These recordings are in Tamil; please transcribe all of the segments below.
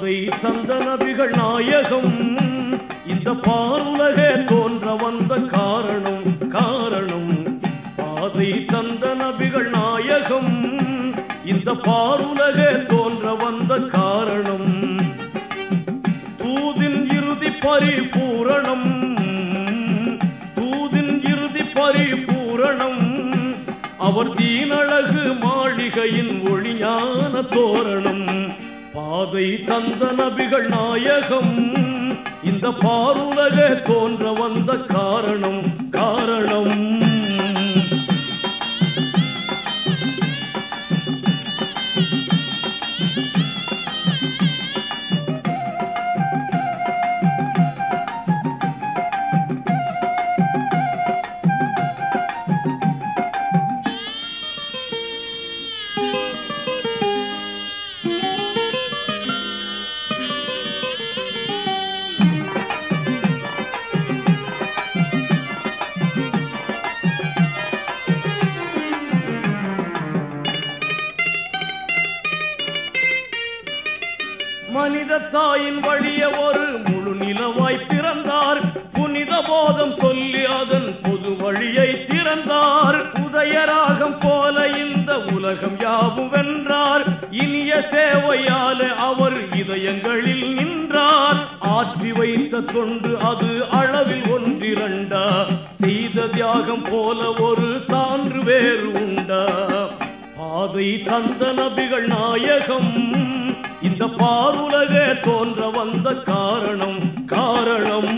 பாதை தந்த நபிகள் நாயகம் இந்த பாருலக தோன்ற வந்த காரணம் காரணம் பாதை தந்த நபிகள் நாயகம் இந்த பாருலக தோன்ற வந்த காரணம் தூதின் இறுதி பரிபூரணம் தூதின் இறுதி பரிபூரணம் அவர் தீனழகு மாளிகையின் ஒளிஞான தோரணம் பாதை தந்த நபிகள் நாயகம் இந்த பாருலக தோன்ற வந்த காரணம் காரணம் மனித தாயின் வழிய ஒரு முழு நிலவாய் பிறந்தார் புனித போதம் சொல்லி அதன் பொது வழியை திறந்தார் உதயராகம் போல இந்த உலகம் யாவும் வென்றார் இனிய சேவையால அவர் இதயங்களில் நின்றார் ஆற்றி வைத்த தொண்டு அது அளவில் ஒன்றிரண்டா செய்த தியாகம் போல ஒரு சான்று வேறு உண்டா பாதை தந்த நபிகள் நாயகம் இந்த பாருலக தோன்ற வந்த காரணம் காரணம்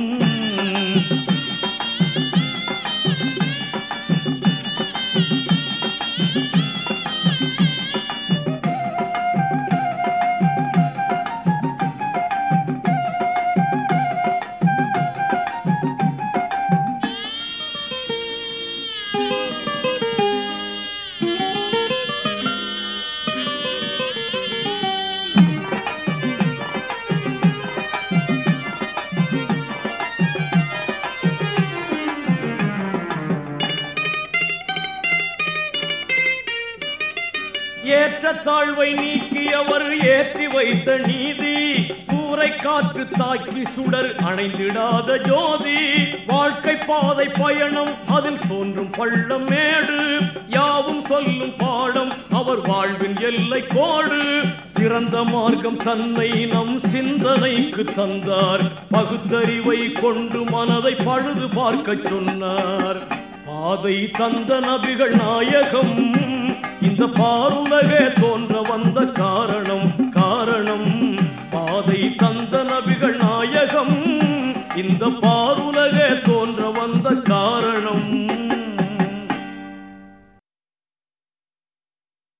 ஏற்ற தாழ்வை நீக்கியவர் ஏற்றி வைத்த நீதி சூறை காற்று தாக்கி சுடர் அணைந்திடாத ஜோதி வாழ்க்கை பாதை பயணம் அதில் தோன்றும் பள்ளம் மேடு யாவும் சொல்லும் பாடம் அவர் வாழ்வின் எல்லை கோடு சிறந்த மார்க்கம் தன்னை நம் சிந்தனைக்கு தந்தார் பகுத்தறிவை கொண்டு மனதை பழுது பார்க்கச் சொன்னார் பாதை தந்த நபிகள் நாயகம் இந்த பாருலக தோன்ற வந்த காரணம் காரணம் பாதை தந்த நபிகள் நாயகம் இந்த பா